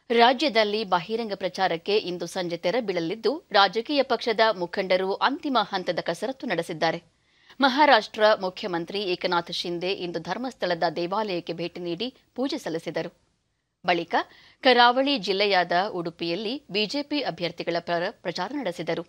ರಾಜ್ಯದಲ್ಲಿ ಬಹಿರಂಗ ಪ್ರಚಾರಕ್ಕೆ ಇಂದು ಸಂಜೆ ತೆರೆ ಬೀಳಲಿದ್ದು ರಾಜಕೀಯ ಪಕ್ಷದ ಮುಖಂಡರು ಅಂತಿಮ ಹಂತದ ಕಸರತ್ತು ನಡೆಸಿದ್ದಾರೆ ಮಹಾರಾಷ್ಟ್ರ ಮುಖ್ಯಮಂತ್ರಿ ಏಕನಾಥ್ ಶಿಂದೆ ಇಂದು ಧರ್ಮಸ್ಥಳದ ದೇವಾಲಯಕ್ಕೆ ಭೇಟಿ ನೀಡಿ ಪೂಜೆ ಸಲ್ಲಿಸಿದರು ಬಳಿಕ ಕರಾವಳಿ ಜಿಲ್ಲೆಯಾದ ಉಡುಪಿಯಲ್ಲಿ ಬಿಜೆಪಿ ಅಭ್ಯರ್ಥಿಗಳ ಪರ ಪ್ರಚಾರ ನಡೆಸಿದರು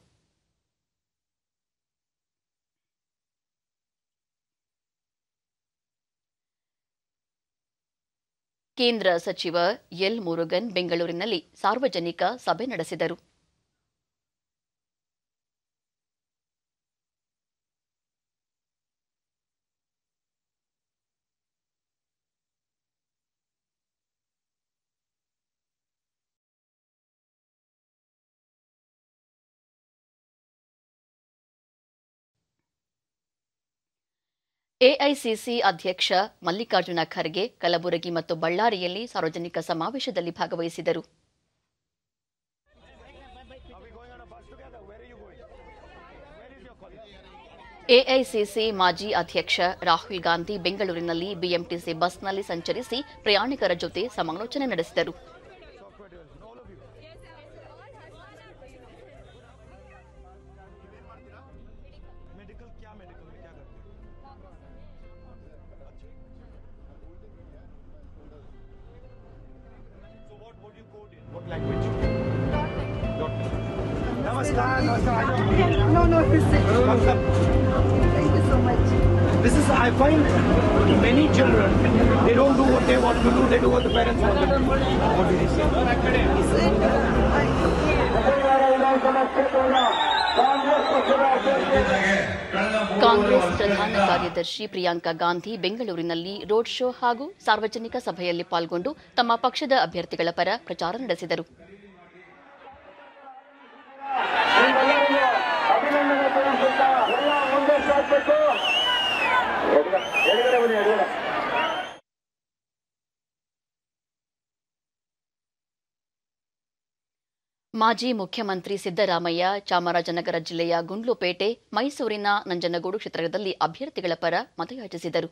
ಕೇಂದ್ರ ಸಚಿವ ಎಲ್ ಮುರುಗನ್ ಬೆಂಗಳೂರಿನಲ್ಲಿ ಸಾರ್ವಜನಿಕ ಸಭೆ ನಡೆಸಿದರು ಎಐಸಿಸಿ ಅಧ್ಯಕ್ಷ ಮಲ್ಲಿಕಾರ್ಜುನ ಖರ್ಗೆ ಕಲಬುರಗಿ ಮತ್ತು ಬಳ್ಳಾರಿಯಲ್ಲಿ ಸಾರ್ವಜನಿಕ ಸಮಾವೇಶದಲ್ಲಿ ಭಾಗವಹಿಸಿದರು ಎಐಸಿಸಿ ಮಾಜಿ ಅಧ್ಯಕ್ಷ ರಾಹುಲ್ ಗಾಂಧಿ ಬೆಂಗಳೂರಿನಲ್ಲಿ ಬಿಎಂಟಿಸಿ ಬಸ್ನಲ್ಲಿ ಸಂಚರಿಸಿ ಪ್ರಯಾಣಿಕರ ಜೊತೆ ಸಮಾಲೋಚನೆ ನಡೆಸಿದರು मेडिकल क्या मेडिकल में क्या करते हो So what what do you code in? What language? Namaskar, namaskar. No, no, this is Welcome. Thank you so much. This is I find many children they don't do what they want to do, they do what the parents want them to do. What did he say? He said, I, Congress ಪ್ರಧಾನ ಕಾರ್ಯದರ್ಶಿ ಪ್ರಿಯಾಂಕಾ ಗಾಂಧಿ ಬೆಂಗಳೂರಿನಲ್ಲಿ road show ಹಾಗೂ ಸಾರ್ವಜನಿಕ ಸಭೆಯಲ್ಲಿ ಪಾಲ್ಗೊಂಡು ತಮ್ಮ ಪಕ್ಷದ ಅಭ್ಯರ್ಥಿಗಳ ಪರ ಪ್ರಚಾರ ನಡೆಸಿದರು ಮಾಜಿ ಮುಖ್ಯಮಂತ್ರಿ ಸಿದ್ದರಾಮಯ್ಯ ಚಾಮರಾಜನಗರ ಜಿಲ್ಲೆಯ ಗುಂಡ್ಲುಪೇಟೆ ಮೈಸೂರಿನ ನಂಜನಗೂಡು ಕ್ಷೇತ್ರದಲ್ಲಿ ಅಭ್ಯರ್ಥಿಗಳ ಪರ ಮತಯಾಚಿಸಿದರು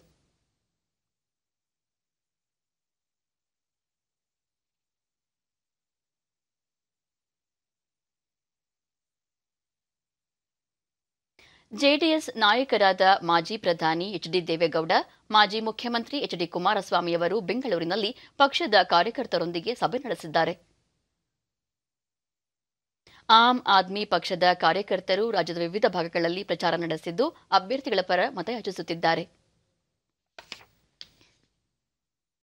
ಜೆಡಿಎಸ್ ನಾಯಕರಾದ ಮಾಜಿ ಪ್ರಧಾನಿ ಎಚ್ ಡಿ ದೇವೇಗೌಡ ಮಾಜಿ ಮುಖ್ಯಮಂತ್ರಿ ಎಚ್ ಡಿ ಕುಮಾರಸ್ವಾಮಿಯವರು ಬೆಂಗಳೂರಿನಲ್ಲಿ ಪಕ್ಷದ ಕಾರ್ಯಕರ್ತರೊಂದಿಗೆ ಸಭೆ ನಡೆಸಿದ್ದಾರೆ ಆಮ್ ಆದ್ಮಿ ಪಕ್ಷದ ಕಾರ್ಯಕರ್ತರು ರಾಜ್ಯದ ವಿವಿಧ ಭಾಗಗಳಲ್ಲಿ ಪ್ರಚಾರ ನಡೆಸಿದ್ದು ಅಭ್ಯರ್ಥಿಗಳ ಪರ ಮತಯಾಚಿಸುತ್ತಿದ್ದಾರೆ